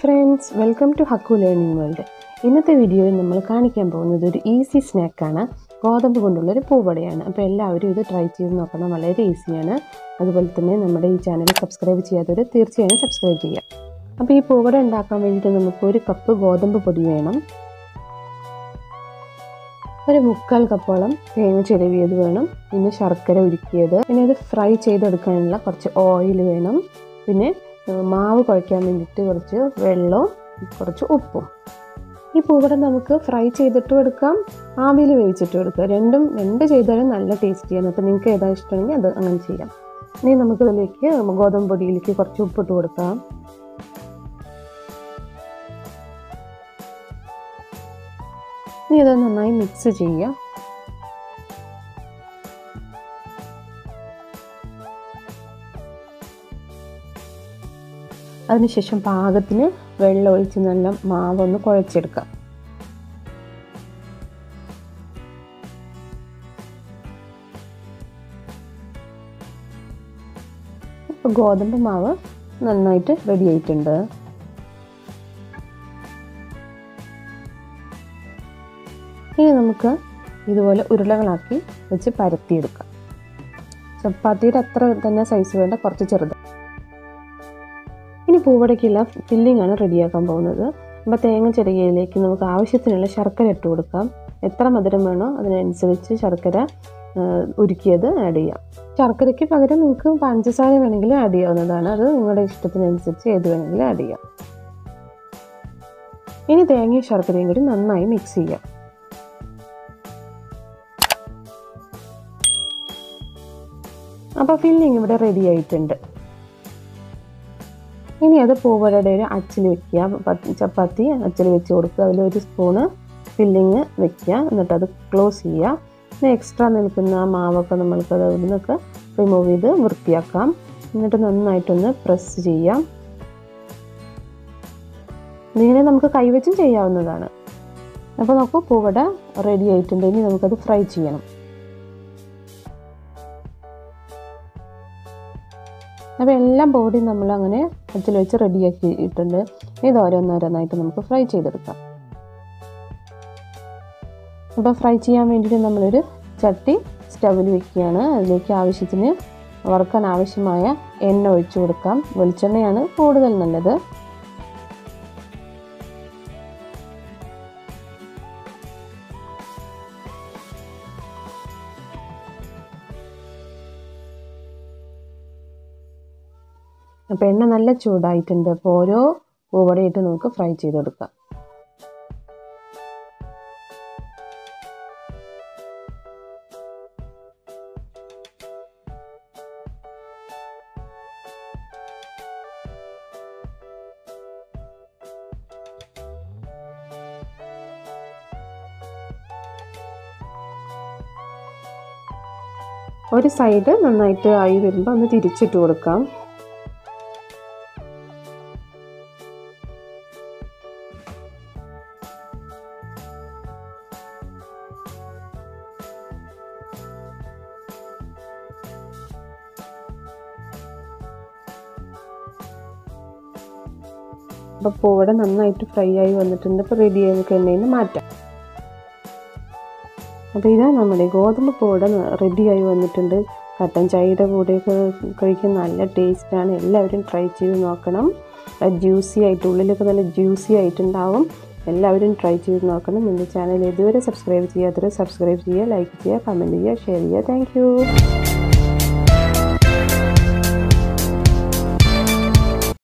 friends welcome to Hakku learning world ഇന്നത്തെ വീഡിയോയിൽ നമ്മൾ കാണിക്കാൻ പോകുന്നത് ഒരു ഈസി സ്നാക്കാണ് ഗോതമ്പ് കൊണ്ടുള്ളൊരു പൂവടയാണ് അപ്പോൾ എല്ലാവരും ഇത് ട്രൈ ചെയ്ത് നോക്കണം വളരെ ഈസിയാണ് അതുപോലെ തന്നെ നമ്മുടെ ഈ ചാനൽ സബ്സ്ക്രൈബ് ചെയ്യാത്തവർ തീർച്ചയായും സബ്സ്ക്രൈബ് ചെയ്യുക അപ്പോൾ ഈ പൂവട ഉണ്ടാക്കാൻ വേണ്ടിയിട്ട് നമുക്ക് ഒരു കപ്പ് ഗോതമ്പ് പൊടി വേണം ഒരു മുക്കാൽ കപ്പോളം തേങ്ങ ചിരവിയത് വേണം പിന്നെ ശർക്കര ഉരുക്കിയത് പിന്നെ ഇത് ഫ്രൈ ചെയ്തെടുക്കാനുള്ള കുറച്ച് ഓയിൽ വേണം പിന്നെ മാവ് കുഴയ്ക്കാൻ വേണ്ടിയിട്ട് കുറച്ച് വെള്ളവും കുറച്ച് ഉപ്പും ഈ പൂവട നമുക്ക് ഫ്രൈ ചെയ്തിട്ടും എടുക്കാം ആവിയിൽ വേവിച്ചിട്ടും എടുക്കാം രണ്ടും രണ്ട് ചെയ്താലും നല്ല ടേസ്റ്റിയാണ് അപ്പോൾ നിങ്ങൾക്ക് ഏതാ ഇഷ്ടമാണെങ്കിൽ അത് അങ്ങനെ ചെയ്യാം ഇനി നമുക്കിതിലേക്ക് ഗോതമ്പ് പൊടിയിലേക്ക് കുറച്ച് ഉപ്പിട്ട് കൊടുക്കാം ഇനി ഇത് നന്നായി മിക്സ് ചെയ്യുക അതിനുശേഷം പാകത്തിന് വെള്ളം ഒഴിച്ച് നല്ല മാവൊന്ന് കുഴച്ചെടുക്കാം ഇപ്പോൾ ഗോതമ്പ് മാവ് നന്നായിട്ട് റെഡി ആയിട്ടുണ്ട് ഇനി നമുക്ക് ഇതുപോലെ ഉരുളകളാക്കി വെച്ച് പരത്തിയെടുക്കാം ചപ്പാത്തിയുടെ അത്ര തന്നെ സൈസ് വേണ്ട കുറച്ച് ചെറുത് ഇനി പൂവടയ്ക്കുള്ള ഫില്ലിംഗ് ആണ് റെഡിയാക്കാൻ പോകുന്നത് അപ്പോൾ തേങ്ങ ചിരകിയതിലേക്ക് നമുക്ക് ആവശ്യത്തിനുള്ള ശർക്കര ഇട്ട് കൊടുക്കാം എത്ര മധുരം വേണോ അതിനനുസരിച്ച് ശർക്കര ഉരുക്കിയത് ആഡ് ചെയ്യാം ശർക്കരയ്ക്ക് പകരം നിങ്ങൾക്ക് പഞ്ചസാര വേണമെങ്കിലും ആഡ് ചെയ്യാവുന്നതാണ് അത് നിങ്ങളുടെ ഇഷ്ടത്തിനനുസരിച്ച് ഏത് വേണമെങ്കിലും ആഡ് ചെയ്യാം ഇനി തേങ്ങയും ശർക്കരയും കൂടി നന്നായി മിക്സ് ചെയ്യാം അപ്പോൾ ഫില്ലിങ് ഇവിടെ റെഡി ആയിട്ടുണ്ട് ഇനി അത് പൂവടയുടെ ഒരു അച്ചിൽ വെക്കുക ചപ്പാത്തി അച്ചിൽ വെച്ച് കൊടുക്കുക അതിലൊരു സ്പൂണ് ഫില്ലിങ് വെക്കുക എന്നിട്ട് അത് ക്ലോസ് ചെയ്യുക പിന്നെ എക്സ്ട്രാ നിൽക്കുന്ന മാവൊക്കെ നമ്മൾക്ക് അത് അവിടെ നിന്നൊക്കെ റിമൂവ് ചെയ്ത് വൃത്തിയാക്കാം എന്നിട്ട് നന്നായിട്ടൊന്ന് പ്രസ് ചെയ്യാം ഇതിങ്ങനെ നമുക്ക് കൈവച്ചും ചെയ്യാവുന്നതാണ് അപ്പോൾ നോക്കൂ പൂവട റെഡി ആയിട്ടുണ്ട് ഇനി നമുക്കത് ഫ്രൈ ചെയ്യണം അപ്പോൾ എല്ലാം ബോഡി നമ്മൾ അങ്ങനെ അച്ചിൽ വെച്ച് റെഡിയാക്കിയിട്ടുണ്ട് ഇത് ഓരോന്നോരോന്നായിട്ട് നമുക്ക് ഫ്രൈ ചെയ്തെടുക്കാം അപ്പോൾ ഫ്രൈ ചെയ്യാൻ വേണ്ടിയിട്ട് നമ്മളൊരു ചട്ടി സ്റ്റവിൽ വെക്കുകയാണ് അതിലേക്ക് ആവശ്യത്തിന് വറുക്കാൻ ആവശ്യമായ എണ്ണ ഒഴിച്ചു കൊടുക്കാം വെളിച്ചെണ്ണയാണ് കൂടുതൽ നല്ലത് അപ്പോൾ എണ്ണ നല്ല ചൂടായിട്ടുണ്ട് അപ്പോൾ ഓരോ പൂവടയിട്ട് നമുക്ക് ഫ്രൈ ചെയ്തെടുക്കാം ഒരു സൈഡ് നന്നായിട്ട് ആയി വരുമ്പോൾ ഒന്ന് തിരിച്ചിട്ട് കൊടുക്കാം അപ്പോൾ പൂവട നന്നായിട്ട് ഫ്രൈ ആയി വന്നിട്ടുണ്ട് ഇപ്പോൾ റെഡി ആയി നമുക്ക് എണ്ണയിൽ നിന്ന് മാറ്റാം അപ്പോൾ ഇതാ നമ്മുടെ ഗോതമ്പ് പൂവട റെഡിയായി വന്നിട്ടുണ്ട് കട്ടൻ ചായയുടെ കൂടെയൊക്കെ കഴിക്കാൻ നല്ല ടേസ്റ്റാണ് എല്ലാവരും ട്രൈ ചെയ്ത് നോക്കണം ജ്യൂസി ആയിട്ട് ഉള്ളിലൊക്കെ നല്ല ജ്യൂസി ആയിട്ടുണ്ടാവും എല്ലാവരും ട്രൈ ചെയ്ത് നോക്കണം എൻ്റെ ചാനൽ ഇതുവരെ സബ്സ്ക്രൈബ് ചെയ്യാത്തവർ സബ്സ്ക്രൈബ് ചെയ്യുക ലൈക്ക് ചെയ്യുക കമൻറ്റ് ചെയ്യുക ഷെയർ ചെയ്യുക താങ്ക്